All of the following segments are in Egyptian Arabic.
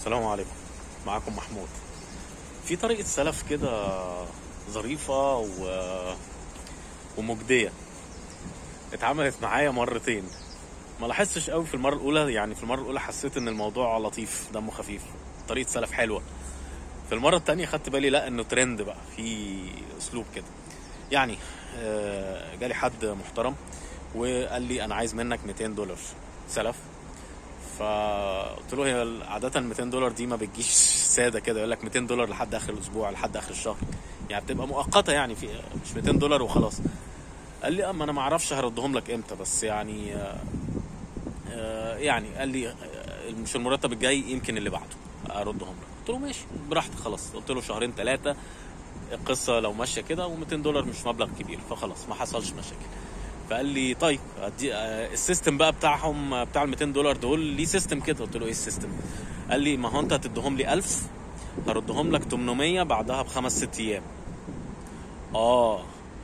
السلام عليكم معاكم محمود في طريقة سلف كده ظريفة و... ومجدية اتعملت معايا مرتين ما لاحظتش قوي في المرة الأولى يعني في المرة الأولى حسيت إن الموضوع لطيف دمه خفيف طريقة سلف حلوة في المرة التانية خدت بالي لا إنه ترند بقى في أسلوب كده يعني آه، جالي حد محترم وقال لي أنا عايز منك 200 دولار سلف فقلت له هي عادة 200 دولار دي ما بتجيش سادة كده يقول لك 200 دولار لحد آخر الأسبوع لحد آخر الشهر يعني بتبقى مؤقتة يعني في مش 200 دولار وخلاص قال لي اما انا ما اعرفش هردهم لك امتى بس يعني آه، آه، يعني قال لي آه، مش المرتب الجاي يمكن اللي بعده اردهم لك قلت له ماشي براحتك خلاص قلت له شهرين ثلاثه القصه لو ماشيه كده و200 دولار مش مبلغ كبير فخلاص ما حصلش مشاكل فقال لي طيب أدي آه، السيستم بقى بتاعهم آه، بتاع ال 200 دولار دول ليه سيستم كده قلت له ايه السيستم قال لي ما هو انت هتديهم لي 1000 هردهم لك 800 بعدها بخمس ست ايام اه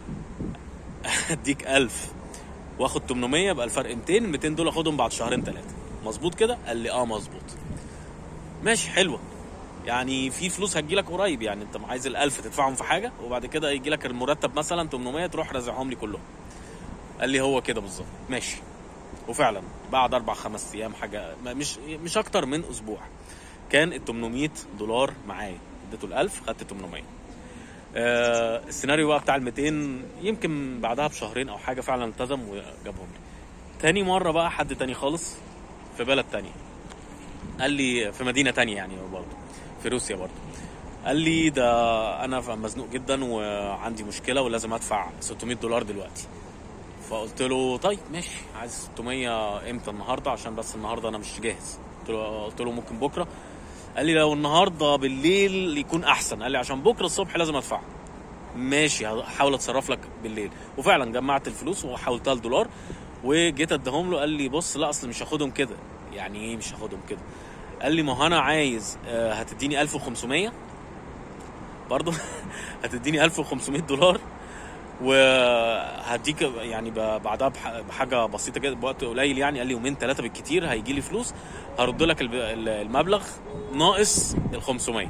اديك 1000 واخد 800 يبقى الفرق 200 200 دول اخدهم بعد شهرين ثلاثه مظبوط كده قال لي اه مظبوط ماشي حلوه يعني في فلوس هتجيلك قريب يعني انت عايز ال1000 تدفعهم في حاجه وبعد كده يجي لك المرتب مثلا 800 تروح رازعهم لي كلهم قال لي هو كده بالظبط ماشي وفعلا بعد اربع خمس ايام حاجه ما- مش مش اكتر من اسبوع كان ال 800 دولار معايا اديته ال 1000 خدت 800 آه، السيناريو بقى بتاع ال 200 يمكن بعدها بشهرين او حاجه فعلا التزم وجابهم لي تاني مره بقى حد تاني خالص في بلد تانية قال لي في مدينه تانية يعني برضه في روسيا برضه قال لي ده انا مزنوق جدا وعندي مشكله ولازم ادفع 600 دولار دلوقتي فقلت له طيب ماشي عايز 600 امتى النهارده عشان بس النهارده انا مش جاهز قلت له قلت له ممكن بكره قال لي لو النهارده بالليل يكون احسن قال لي عشان بكره الصبح لازم ادفع ماشي هحاول اتصرف لك بالليل وفعلا جمعت الفلوس وحولتها لدولار وجيت اديهم له قال لي بص لا اصل مش هاخدهم كده يعني ايه مش هاخدهم كده قال لي ما هو انا عايز آه، هتديني 1500 برضه هتديني 1500 دولار وهديك يعني ب- بعدها بح- بحاجه بسيطه كده بوقت قليل يعني قال لي يومين ثلاثه بالكتير هيجي لي فلوس هرد لك الب- ال- المبلغ ناقص ال 500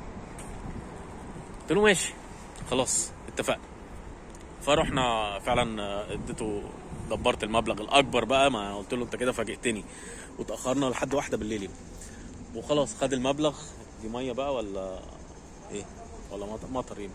قلت له ماشي خلاص اتفقنا فرحنا فعلا آه، اديته دبرت المبلغ الاكبر بقى ما قلت له انت كده فاجئتني وتاخرنا لحد واحده بالليل يوم. وخلاص خد المبلغ دي ميه بقى ولا ايه ولا مطر, مطر يمكن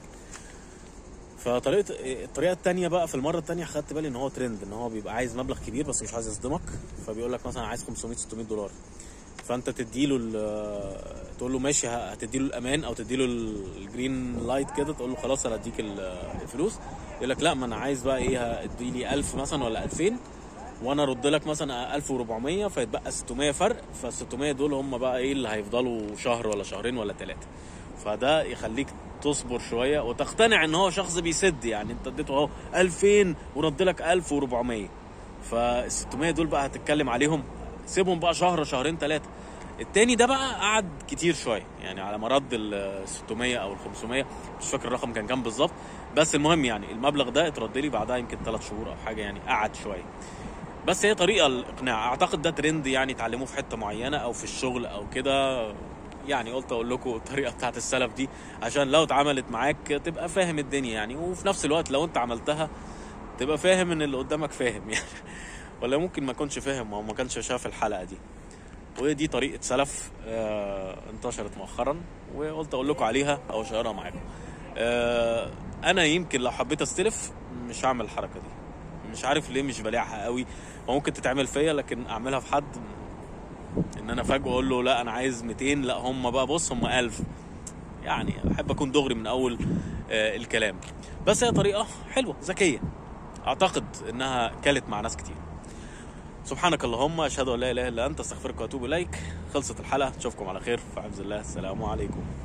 فطريقه الطريقه التانية بقى في المره التانية خدت بالي ان هو ترند ان هو بيبقى عايز مبلغ كبير بس مش عايز يصدمك فبيقول لك مثلا عايز 500 600 دولار فانت تديله ال- تقول له ماشي ه- هتديله الامان او تديله ال- الجرين لايت كده تقول له خلاص انا اديك ال- الفلوس يقول لك لا ما انا عايز بقى ايه اديني 1000 مثلا ولا 2000 وانا ارد لك مثلا 1400 فيتبقى 600 فرق فال 600 دول هم بقى ايه اللي هيفضلوا شهر ولا شهرين ولا ثلاثه فده يخليك تصبر شويه وتقتنع ان هو شخص بيسد يعني انت اديته اهو 2000 ورد لك 1400 فال 600 دول بقى هتتكلم عليهم سيبهم بقى شهر شهرين ثلاثه التاني ده بقى قعد كتير شويه يعني على ما رد ال 600 او ال 500 مش فاكر الرقم كان كام بالظبط بس المهم يعني المبلغ ده اترد لي بعدها يمكن ثلاث شهور او حاجه يعني قعد شويه بس هي طريقه الاقناع اعتقد ده ترند يعني اتعلموه في حته معينه او في الشغل او كده يعني قلت اقول لكم الطريقه بتاعت السلف دي عشان لو اتعملت معاك تبقى فاهم الدنيا يعني وفي نفس الوقت لو انت عملتها تبقى فاهم ان اللي قدامك فاهم يعني ولا ممكن ما يكونش فاهم او ما كانش شاف الحلقه دي ودي طريقه سلف آه انتشرت مؤخرا وقلت اقول لكم عليها او اشيرها معاكم آه انا يمكن لو حبيت استلف مش هعمل الحركه دي مش عارف ليه مش بلاعها قوي وممكن تتعمل فيا لكن اعملها في حد ان انا فجاه اقول له لا انا عايز 200 لا هم بقى بص هم 1000 يعني احب اكون دغري من اول آه الكلام بس هي طريقه حلوه ذكيه اعتقد انها كلت مع ناس كتير سبحانك اللهم اشهد ان لا اله الا انت استغفرك واتوب اليك خلصت الحلقه اشوفكم على خير في حفظ الله السلام عليكم